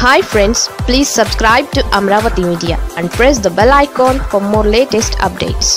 hi friends please subscribe to Amaravati media and press the bell icon for more latest updates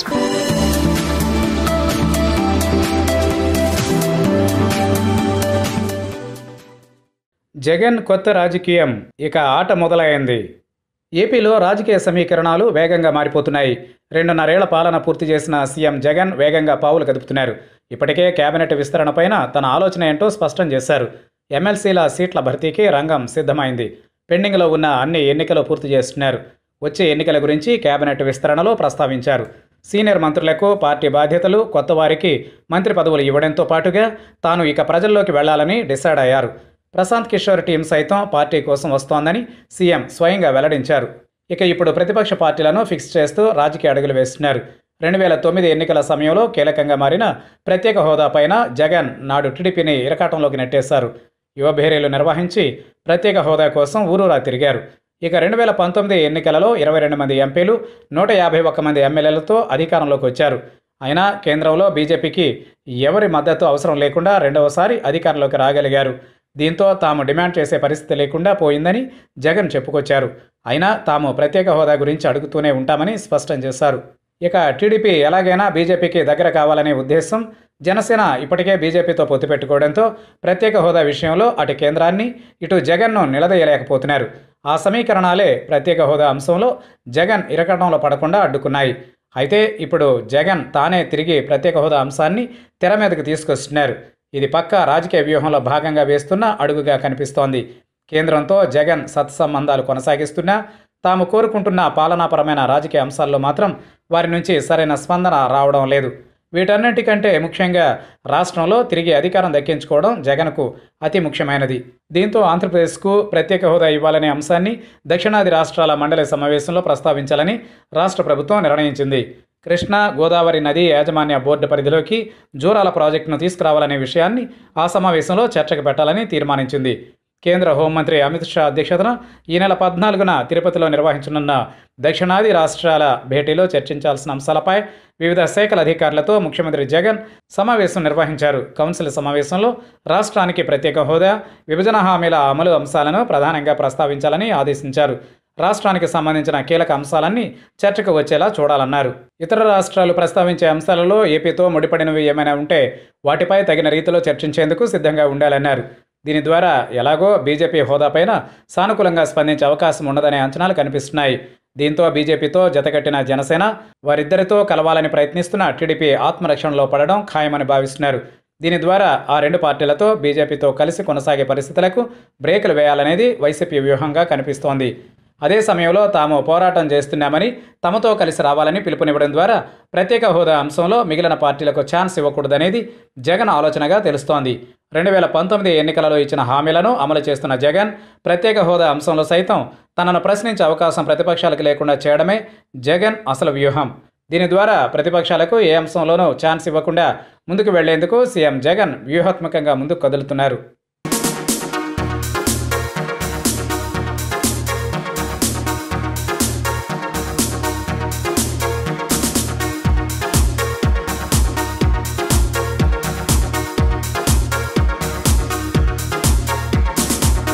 Jagan కొత్త రాజకీయం ఇక ఆట మొదలైంది ఏపీలో రాజకీయ సమీకరణాలు వేగంగా మారిపోతున్నాయి రెండున్నరేళ్ల పాలన పూర్తి చేసిన సీఎం జగన్ వేగంగా పావులు కదుపుతున్నారు ఇప్పటికే కేబినెట్ విస్తరణపైన తన ఆలోచన ఏంటో స్పష్టం చేశారు ఎమ్మెల్సీల సీట్ల భర్తీకి రంగం సిద్ధమైంది పెండింగ్లో ఉన్న అన్ని ఎన్నికలు పూర్తి చేస్తున్నారు వచ్చే ఎన్నికల గురించి కేబినెట్ విస్తరణలో ప్రస్తావించారు సీనియర్ మంత్రులకు పార్టీ బాధ్యతలు కొత్త వారికి మంత్రి పదవులు ఇవ్వడంతో పాటుగా తాను ఇక ప్రజల్లోకి వెళ్లాలని డిసైడ్ అయ్యారు ప్రశాంత్ కిషోర్ టీం సైతం పార్టీ కోసం వస్తోందని సీఎం స్వయంగా వెల్లడించారు ఇక ఇప్పుడు ప్రతిపక్ష పార్టీలను ఫిక్స్ చేస్తూ రాజకీయ అడుగులు వేస్తున్నారు రెండు వేల తొమ్మిది ఎన్నికల సమయంలో కీలకంగా మారిన ప్రత్యేక హోదా పైన జగన్ నాడు టీడీపీని ఇరకాటంలోకి నెట్టేశారు యువభేరీలు నిర్వహించి ప్రత్యేక హోదా కోసం ఊరూరా తిరిగారు ఇక రెండు వేల పంతొమ్మిది ఎన్నికలలో ఇరవై రెండు మంది ఎంపీలు నూట యాభై ఒక్క మంది ఎమ్మెల్యేలతో అధికారంలోకి వచ్చారు అయినా కేంద్రంలో బీజేపీకి ఎవరి మద్దతు అవసరం లేకుండా రెండవసారి అధికారంలోకి రాగలిగారు దీంతో తాము డిమాండ్ చేసే పరిస్థితి లేకుండా పోయిందని జగన్ చెప్పుకొచ్చారు అయినా తాము ప్రత్యేక హోదా గురించి అడుగుతూనే ఉంటామని స్పష్టం చేశారు ఇక టీడీపీ ఎలాగైనా బీజేపీకి దగ్గర కావాలనే ఉద్దేశం జనసేన ఇప్పటికే బీజేపీతో పొత్తు పెట్టుకోవడంతో ప్రత్యేక హోదా విషయంలో అటు కేంద్రాన్ని ఇటు జగన్ను నిలదీయలేకపోతున్నారు ఆ సమీకరణాలే ప్రత్యేక హోదా అంశంలో జగన్ ఇరకటంలో పడకుండా అడ్డుకున్నాయి అయితే ఇప్పుడు జగన్ తానే తిరిగి ప్రత్యేక హోదా అంశాన్ని తెర మీదకు తీసుకొస్తున్నారు ఇది పక్క రాజకీయ వ్యూహంలో భాగంగా వేస్తున్న అడుగుగా కనిపిస్తోంది కేంద్రంతో జగన్ సత్సంబంధాలు కొనసాగిస్తున్నా తాము కోరుకుంటున్న పాలనాపరమైన రాజకీయ అంశాల్లో మాత్రం వారి నుంచి సరైన స్పందన రావడం లేదు వీటన్నిటికంటే ముఖ్యంగా రాష్ట్రంలో తిరిగి అధికారం దక్కించుకోవడం జగన్కు అతి ముఖ్యమైనది దీంతో ఆంధ్రప్రదేశ్కు ప్రత్యేక హోదా ఇవ్వాలనే అంశాన్ని దక్షిణాది రాష్ట్రాల మండలి సమావేశంలో ప్రస్తావించాలని రాష్ట్ర ప్రభుత్వం నిర్ణయించింది కృష్ణా గోదావరి నది యాజమాన్య బోర్డు పరిధిలోకి జూరాల ప్రాజెక్టును తీసుకురావాలనే విషయాన్ని ఆ సమావేశంలో చర్చకు పెట్టాలని తీర్మానించింది కేంద్ర హోంమంత్రి అమిత్ షా అధ్యక్షతన ఈ నెల పద్నాలుగున తిరుపతిలో నిర్వహించనున్న దక్షిణాది రాష్ట్రాల భేటీలో చర్చించాల్సిన అంశాలపై వివిధ శాఖల అధికారులతో ముఖ్యమంత్రి జగన్ సమావేశం నిర్వహించారు కౌన్సిల్ సమావేశంలో రాష్ట్రానికి ప్రత్యేక హోదా విభజన హామీల అమలు అంశాలను ప్రధానంగా ప్రస్తావించాలని ఆదేశించారు రాష్ట్రానికి సంబంధించిన కీలక అంశాలన్నీ చర్చకు వచ్చేలా చూడాలన్నారు ఇతర రాష్ట్రాలు ప్రస్తావించే అంశాలలో ఏపీతో ముడిపడినవి ఏమైనా ఉంటే వాటిపై తగిన రీతిలో చర్చించేందుకు సిద్ధంగా ఉండాలన్నారు దీని ద్వారా ఎలాగో బీజేపీ హోదాపైన సానుకూలంగా స్పందించే అవకాశం ఉండదనే అంచనాలు కనిపిస్తున్నాయి దీంతో బీజేపీతో జతకట్టిన జనసేన వారిద్దరితో కలవాలని ప్రయత్నిస్తున్న టీడీపీ ఆత్మరక్షణలో పడడం ఖాయమని భావిస్తున్నారు దీని ద్వారా ఆ రెండు పార్టీలతో బీజేపీతో కలిసి కొనసాగే పరిస్థితులకు బ్రేకులు వేయాలనేది వైసీపీ వ్యూహంగా కనిపిస్తోంది అదే సమయంలో తాము పోరాటం చేస్తున్నామని తమతో కలిసి రావాలని పిలుపునివ్వడం ద్వారా ప్రత్యేక హోదా అంశంలో మిగిలిన పార్టీలకు ఛాన్స్ ఇవ్వకూడదనేది జగన్ ఆలోచనగా తెలుస్తోంది రెండు వేల పంతొమ్మిది ఎన్నికలలో ఇచ్చిన హామీలను అమలు చేస్తున్న జగన్ ప్రత్యేక హోదా అంశంలో సైతం తనను ప్రశ్నించే అవకాశం ప్రతిపక్షాలకు లేకుండా చేయడమే జగన్ అసలు వ్యూహం దీని ద్వారా ప్రతిపక్షాలకు ఏ అంశంలోనూ ఛాన్స్ ఇవ్వకుండా ముందుకు వెళ్లేందుకు సీఎం జగన్ వ్యూహాత్మకంగా ముందుకు కదులుతున్నారు